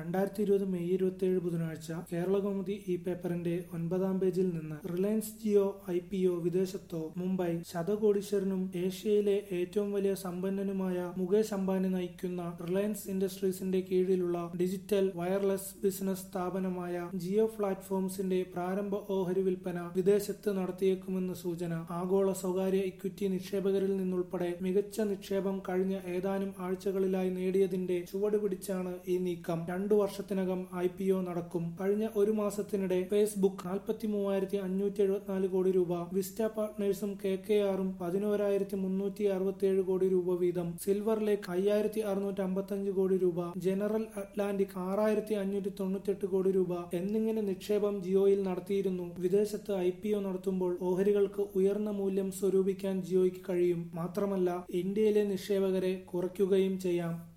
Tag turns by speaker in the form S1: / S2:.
S1: രണ്ടായിരത്തി ഇരുപത് മെയ് ഇരുപത്തിയേഴ് ബുധനാഴ്ച കേരളകൗമുദി ഈ പേപ്പറിന്റെ ഒൻപതാം പേജിൽ നിന്ന് Reliance Jio I P O വിദേശത്തോ മുംബൈ ശതകോടീശ്വരനും ഏഷ്യയിലെ ഏറ്റവും വലിയ സമ്പന്നനുമായ മുകേഷ് അംബാനി നയിക്കുന്ന റിലയൻസ് ഇൻഡസ്ട്രീസിന്റെ കീഴിലുള്ള ഡിജിറ്റൽ വയർലെസ് ബിസിനസ് സ്ഥാപനമായ ജിയോ പ്ലാറ്റ്ഫോംസിന്റെ പ്രാരംഭ ഓഹരി വിൽപ്പന വിദേശത്ത് നടത്തിയേക്കുമെന്ന് സൂചന ആഗോള സ്വകാര്യ ഇക്വിറ്റി നിക്ഷേപകരിൽ നിന്നുൾപ്പെടെ മികച്ച നിക്ഷേപം കഴിഞ്ഞ ഏതാനും ആഴ്ചകളിലായി നേടിയതിന്റെ ചുവട് പിടിച്ചാണ് ഈ നീക്കം രണ്ടു വർഷത്തിനകം ഐ പി ഒ നടക്കും കഴിഞ്ഞ ഒരു മാസത്തിനിടെ ഫേസ്ബുക്ക് നാൽപ്പത്തി മൂവായിരത്തി അഞ്ഞൂറ്റി എഴുപത്തിനാല് കോടി രൂപ വിസ്റ്റ പാർട്ട്നേഴ്സും കെ കെ ആറും പതിനോരായിരത്തി മുന്നൂറ്റി അറുപത്തിയേഴ് കോടി രൂപ വീതം സിൽവർ ലേക്ക് അയ്യായിരത്തി അറുന്നൂറ്റി അമ്പത്തഞ്ച് കോടി രൂപ ജനറൽ അറ്റ്ലാന്റിക് ആറായിരത്തി അഞ്ഞൂറ്റി തൊണ്ണൂറ്റെട്ട് കോടി രൂപ എന്നിങ്ങനെ നിക്ഷേപം ജിയോയിൽ നടത്തിയിരുന്നു വിദേശത്ത് ഐ പി ഒ നടത്തുമ്പോൾ ഓഹരികൾക്ക് ഉയർന്ന മൂല്യം സ്വരൂപിക്കാൻ ജിയോയ്ക്ക് കഴിയും മാത്രമല്ല ഇന്ത്യയിലെ നിക്ഷേപകരെ കുറയ്ക്കുകയും ചെയ്യാം